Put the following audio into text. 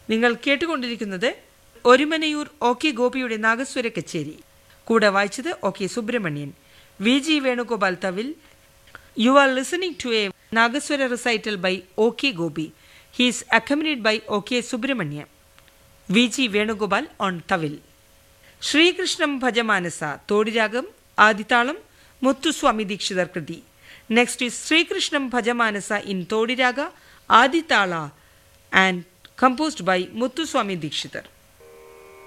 നിങ്ങൾ കേട്ടുകൊണ്ടിരിക്കുന്നത് Orumanayur O K ഗോപിയുടെ നാഗസ്വര കച്ചേരി കൂടെ വായിച്ചത് O K Subrahmanyan V G Venugopal thavil you are listening to a nagaswara recital by O K Gopi he's accompanied by O K Subrahmanyam V G Venugopal on thavil Sri Krishnam Bhaja Manasa Todi ragam Adi talam Muthuswami Dikshitar kriti next is Sri Krishnam Bhaja Manasa in Todi raga Adi tala and composed by Muthuswami Dikshitar.